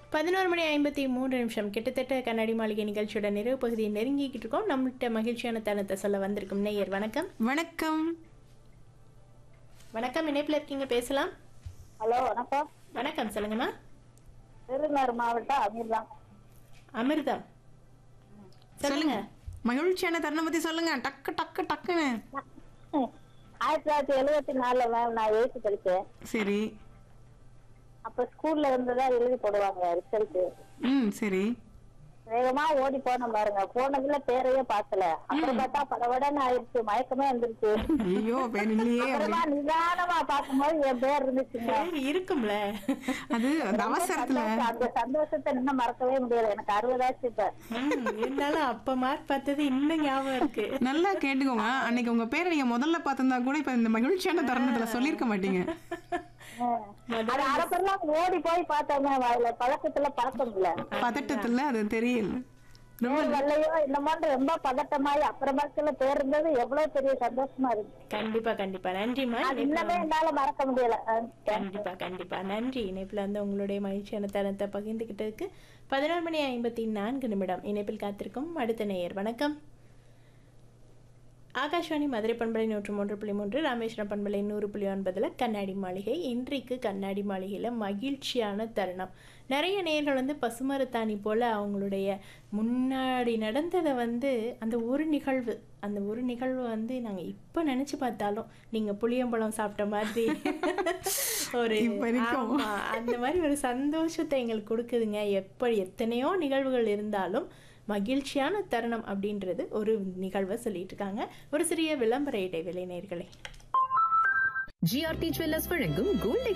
பதினோரு மணி ஐம்பத்தி மூன்று நிமிஷம் கிட்டத்தட்ட கண்ணாடி மாளிகை நிகழ்ச்சியோட நிறைவு பகுதியை நெருங்கிக்கிட்டு இருக்கோம் நம்மள்கிட்ட மகிழ்ச்சியான தருணத்தை சொல்ல வந்திருக்கும் நேயர் வணக்கம் வணக்கம் வணக்கம் இணைப்பில் இருக்கீங்க பேசலாம் ஹலோ வணக்கம் வணக்கம் சொல்லுங்கம்மா விருதுநகர் மாவட்டம் அமீர்தான் அமிர்தம் சொல்லுங்க மகிழ்ச்சியான தருணம் பத்தி சொல்லுங்க டக்கு டக்கு டக்குன்னு ஆயிரத்தி தொள்ளாயிரத்தி எழுபத்தி நாலுல மேம் நான் எயித்து படிச்சேன் சரி அப்ப ஸ்கூல்ல இருந்துதான் எழுதி போடுவாங்க ரிசல்ட் ம் சரி வேகமா ஓடி போனோம் பாருங்க போனதுல பேரையே பார்த்தல அப்புறம் பார்த்தா படபடன்னு ஆயிடுச்சு மயக்கமே வந்துருச்சு ஐயோ பேர் இல்லையே அப்படி அப்புறமா நிதானமா பார்க்கும்போது என் பேர் இருந்துச்சுங்க சரி, இருக்கும்ல அது அந்த அவசரத்துல சந்தோஷம். அந்த சந்தோஷத்தை இன்னும் மறக்கவே முடியாது எனக்கு அறுபதாச்சு இப்ப ம், இருந்தாலும் அப்ப மார்க் பார்த்தது இன்னும் ஞாபகம் இருக்கு நல்லா கேட்டுக்கோங்க அன்னைக்கு உங்க பேரை நீங்க முதல்ல பார்த்திருந்தா கூட இப்ப இந்த மகிழ்ச்சியான தருணத்துல சொல்லியிருக்க மாட்டீங்க அது அரப்பெல்லாம் ஓடி போய் பார்த்தோமே அதுல பழக்கத்துல பழக்கம் இல்ல பதட்டத்துல அது தெரியல ரொம்ப பேர் வரலையோ என்னமோன்னு ரொம்ப பதட்டமாயி அப்புறமாக்கல பேர் இருந்தது எவ்வளவு பெரிய சந்தோஷமா இருக்கு கண்டிப்பா கண்டிப்பா நன்றிம்மா அது இணைப்புல இன்னமே என்னால மறக்க முடியல அஹ் கண்டிப்பா கண்டிப்பா நன்றி இணைப்பில் வந்து உங்களுடைய மகிழ்ச்சியான தருணத்தை பகிர்ந்துக்கிட்டதுக்கு பதினொரு மணி ஐம்பத்தி நான்கு நிமிடம் இணைப்பில் காத்திருக்கும் அடுத்த நேயர் வணக்கம் ஆகாஷ்வாணி மதுரை பண்பலை நூற்று மூன்று புள்ளி மூன்று ராமேஸ்வரம் பண்பலை நூறு புள்ளி ஒன்பதில் கண்ணாடி மாளிகை இன்றைக்கு கண்ணாடி மாளிகையில் மகிழ்ச்சியான தருணம் நிறைய நேர்கள் வந்து பசுமரத்தாணி போல் அவங்களுடைய முன்னாடி நடந்ததை வந்து அந்த ஒரு நிகழ்வு அந்த ஒரு நிகழ்வு வந்து நாங்கள் இப்போ நினச்சி பார்த்தாலும் நீங்கள் புளியம்பழம் சாப்பிட்ட மாதிரி ஒரு இப்ப வரைக்கும். ஆமா, அந்த மாதிரி ஒரு சந்தோஷத்தை எங்களுக்கு கொடுக்குதுங்க எப்படி எத்தனையோ நிகழ்வுகள் இருந்தாலும் மகிழ்ச்சியான தருணம் அப்படின்றது ஒரு நிகழ்வை சொல்லிட்டு இருக்காங்க ஒரு சிறிய விளம்பர இடைவேளை நேர்களே ஜிஆர்டி ஜுவல்லர்ஸ் வழங்கும் கோல்ட்